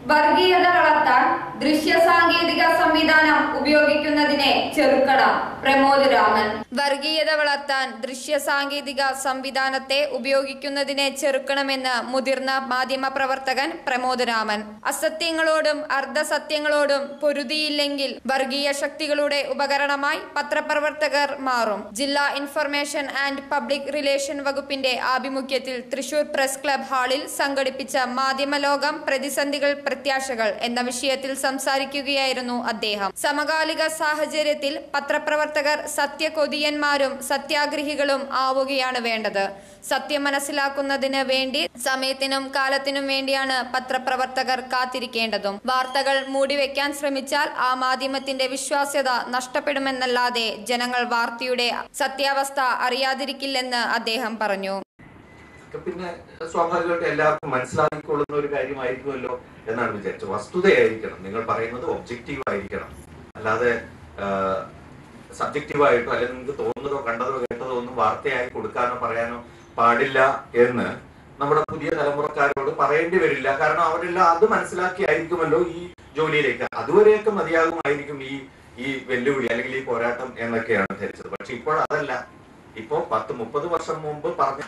വർഗീയത വളർത്താൻ ദൃശ്യ സാങ്കേതിക സംവിധാനം ഉപയോഗിക്കുന്നതിനെ ചെറുക്കണം പ്രമോദ് രാമൻ വർഗീയത വളർത്താൻ ദൃശ്യ സാങ്കേതിക സംവിധാനത്തെ ഉപയോഗിക്കുന്നതിനെ ചെറുക്കണമെന്ന് മുതിർന്ന മാധ്യമ പ്രവർത്തകൻ പ്രമോദ് രാമൻ അസത്യങ്ങളോടും അർദ്ധസത്യങ്ങളോടും പൊരുതിയില്ലെങ്കിൽ വർഗീയ ശക്തികളുടെ ഉപകരണമായി പത്രപ്രവർത്തകർ മാറും ജില്ലാ ഇൻഫർമേഷൻ ആൻഡ് പബ്ലിക് റിലേഷൻ വകുപ്പിന്റെ ആഭിമുഖ്യത്തിൽ തൃശൂർ പ്രസ് ക്ലബ് ഹാളിൽ സംഘടിപ്പിച്ച മാധ്യമലോകം പ്രതിസന്ധികൾ പ്രത്യാശകൾ എന്ന വിഷയത്തിൽ സംസാരിക്കുകയായിരുന്നു അദ്ദേഹം സമകാലിക സാഹചര്യത്തിൽ പത്രപ്രവർത്തകർ സത്യകൊതിയന്മാരും സത്യാഗ്രഹികളും ആവുകയാണ് വേണ്ടത് സത്യം മനസ്സിലാക്കുന്നതിന് വേണ്ടി സമയത്തിനും കാലത്തിനും വേണ്ടിയാണ് പത്രപ്രവർത്തകർ കാത്തിരിക്കേണ്ടതും വാർത്തകൾ മൂടിവെക്കാൻ ശ്രമിച്ചാൽ ആ മാധ്യമത്തിന്റെ വിശ്വാസ്യത നഷ്ടപ്പെടുമെന്നല്ലാതെ ജനങ്ങൾ വാർത്തയുടെ സത്യാവസ്ഥ അറിയാതിരിക്കില്ലെന്ന് അദ്ദേഹം പറഞ്ഞു ഒക്കെ പിന്നെ സ്വാഭാവികമായിട്ട് എല്ലാവർക്കും മനസ്സിലാക്കിക്കൊള്ളുന്ന ഒരു കാര്യമായിരിക്കുമല്ലോ എന്നാണ് വിചാരിച്ചത് വസ്തുതയായിരിക്കണം നിങ്ങൾ പറയുന്നത് ഒബ്ജക്റ്റീവ് ആയിരിക്കണം അല്ലാതെ സബ്ജക്റ്റീവായിട്ടോ അല്ലെങ്കിൽ നിങ്ങൾക്ക് തോന്നുന്നതോ കണ്ടതോ കേട്ടതോ ഒന്നും വാർത്തയായി കൊടുക്കാനോ പറയാനോ പാടില്ല എന്ന് നമ്മുടെ പുതിയ തലമുറക്കാരോട് പറയേണ്ടി വരില്ല കാരണം അവരെല്ലാം അത് മനസ്സിലാക്കിയായിരിക്കുമല്ലോ ഈ ജോലിയിലേക്ക് അതുവരെയൊക്കെ മതിയാകുമായിരിക്കും ഈ ഈ വെല്ലുവിളി അല്ലെങ്കിൽ ഈ പോരാട്ടം എന്നൊക്കെയാണ് ധരിച്ചത് പക്ഷെ ഇപ്പോൾ അതല്ല ഇപ്പോ പത്ത് മുപ്പത് വർഷം മുമ്പ് പറഞ്ഞ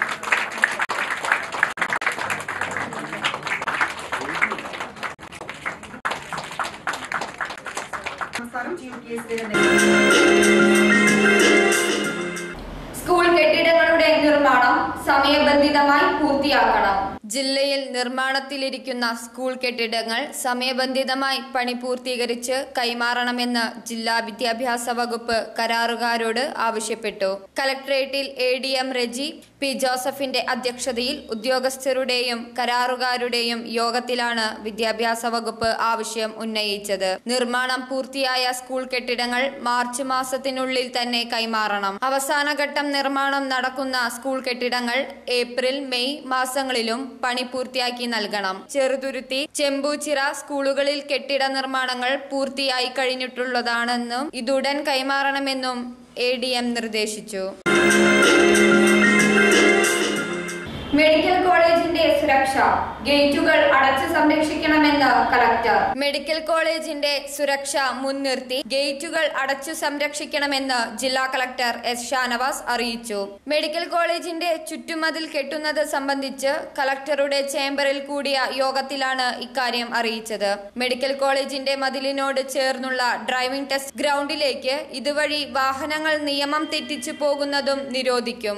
നമസ്കാരം ചീഫ് കേസ് സ്കൂൾ കെട്ടിടങ്ങളുടെ നിർമ്മാണം സമയബന്ധിതമായി പൂർത്തിയാക്കണം ജില്ലയിൽ നിർമ്മാണത്തിലിരിക്കുന്ന സ്കൂൾ കെട്ടിടങ്ങൾ സമയബന്ധിതമായി പണി പൂർത്തീകരിച്ച് കൈമാറണമെന്ന് ജില്ലാ വിദ്യാഭ്യാസ വകുപ്പ് കരാറുകാരോട് ആവശ്യപ്പെട്ടു കലക്ട്രേറ്റിൽ A D M Reji P ജോസഫിന്റെ അധ്യക്ഷതയിൽ ഉദ്യോഗസ്ഥരുടെയും കരാറുകാരുടെയും യോഗത്തിലാണ് വിദ്യാഭ്യാസ വകുപ്പ് ആവശ്യം ഉന്നയിച്ചത് നിർമ്മാണം പൂർത്തിയായ സ്കൂൾ കെട്ടിടങ്ങൾ മാർച്ച് മാസത്തിനുള്ളിൽ തന്നെ കൈമാറണം അവസാനഘട്ടം നിർമ്മാണം നടക്കുന്ന സ്കൂൾ കെട്ടിടങ്ങൾ ഏപ്രിൽ മെയ് മാസങ്ങളിലും പണി പൂർത്തിയാക്കി നൽകണം ചെറുതുരുത്തി ചെമ്പൂച്ചിറ സ്കൂളുകളിൽ കെട്ടിട നിർമ്മാണങ്ങൾ പൂർത്തിയായി കഴിഞ്ഞിട്ടുള്ളതാണെന്നും ഇതുടൻ കൈമാറണമെന്നും എ ഡി എം നിർദ്ദേശിച്ചു മെഡിക്കൽ കോളേജിന്റെ സുരക്ഷ ഗേറ്റുകൾ അടച്ചു സംരക്ഷിക്കണമെന്ന് കളക്ടർ മെഡിക്കൽ കോളേജിന്റെ സുരക്ഷ മുൻനിർത്തി ഗേറ്റുകൾ അടച്ചു സംരക്ഷിക്കണമെന്ന് ജില്ലാ കളക്ടർ എസ് ഷാനവാസ് അറിയിച്ചു മെഡിക്കൽ കോളേജിന്റെ ചുറ്റുമതിൽ കെട്ടുന്നത് സംബന്ധിച്ച് കളക്ടറുടെ ചേംബറിൽ കൂടിയ യോഗത്തിലാണ് ഇക്കാര്യം അറിയിച്ചത് മെഡിക്കൽ കോളേജിന്റെ മതിലിനോട് ചേർന്നുള്ള ഡ്രൈവിംഗ് ടെസ്റ്റ് ഗ്രൗണ്ടിലേക്ക് ഇതുവഴി വാഹനങ്ങൾ നിയമം തെറ്റിച്ചു പോകുന്നതും നിരോധിക്കും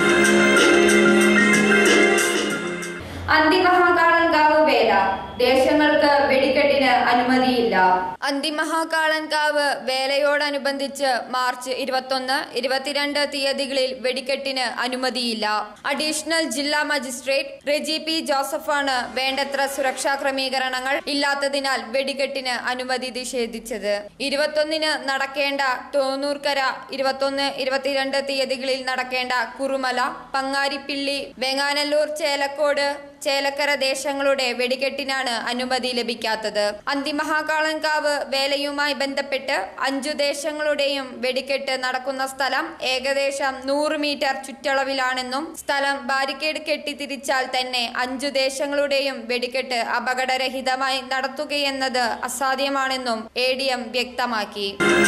അന്തിമഹാകാളൻകാവ് വേല ദേശങ്ങൾക്ക് വെടിക്കെട്ടിന് അനുമതിയില്ല അന്തിമഹാകാളൻകാവ് വേലയോടനുബന്ധിച്ച് മാർച്ച് ഇരുപത്തൊന്ന് ഇരുപത്തിരണ്ട് തീയതികളിൽ വെടിക്കെട്ടിന് അനുമതിയില്ല അഡീഷണൽ ജില്ലാ മജിസ്ട്രേറ്റ് റെജി പി ജോസഫാണ് വേണ്ടത്ര സുരക്ഷാ ക്രമീകരണങ്ങൾ ഇല്ലാത്തതിനാൽ വെടിക്കെട്ടിന് അനുമതി നിഷേധിച്ചത് ഇരുപത്തൊന്നിന് നടക്കേണ്ട തോന്നൂർക്കര ഇരുപത്തൊന്ന് ഇരുപത്തിരണ്ട് തീയതികളിൽ നടക്കേണ്ട കുറുമല പങ്ങാരിപ്പിള്ളി വെങ്ങാനല്ലൂർ ചേലക്കോട് ചേലക്കര ദേശങ്ങളുടെ വെടിക്കെട്ടിനാണ് അനുമതി ലഭിക്കാത്തത് അന്തിമഹാകാളൻകാവ് വേലയുമായി ബന്ധപ്പെട്ട് അഞ്ചു ദേശങ്ങളുടെയും വെടിക്കെട്ട് നടക്കുന്ന സ്ഥലം ഏകദേശം നൂറ് മീറ്റർ ചുറ്റളവിലാണെന്നും സ്ഥലം ബാരിക്കേഡ് കെട്ടി തിരിച്ചാൽ തന്നെ അഞ്ചു ദേശങ്ങളുടെയും വെടിക്കെട്ട് അപകടരഹിതമായി നടത്തുകയെന്നത് അസാധ്യമാണെന്നും എ ഡി എം വ്യക്തമാക്കി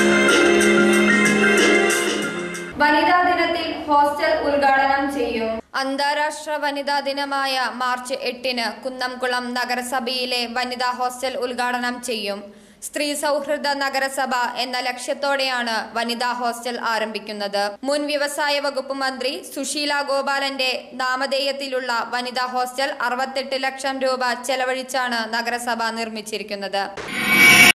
വനിതാ ദിനത്തിൽ ഹോസ്റ്റൽ ഉദ്ഘാടനം ചെയ്യും അന്താരാഷ്ട്ര വനിതാ ദിനമായ മാർച്ച് എട്ടിന് കുന്നംകുളം നഗരസഭയിലെ വനിതാ ഹോസ്റ്റൽ ഉദ്ഘാടനം ചെയ്യും സ്ത്രീ സൗഹൃദ നഗരസഭ എന്ന ലക്ഷ്യത്തോടെയാണ് വനിതാ ഹോസ്റ്റൽ ആരംഭിക്കുന്നത് മുൻ വ്യവസായ വകുപ്പ് മന്ത്രി സുശീല ഗോപാലന്റെ നാമധേയത്തിലുള്ള വനിതാ ഹോസ്റ്റൽ അറുപത്തെട്ട് ലക്ഷം രൂപ ചെലവഴിച്ചാണ് നഗരസഭ നിർമ്മിച്ചിരിക്കുന്നത്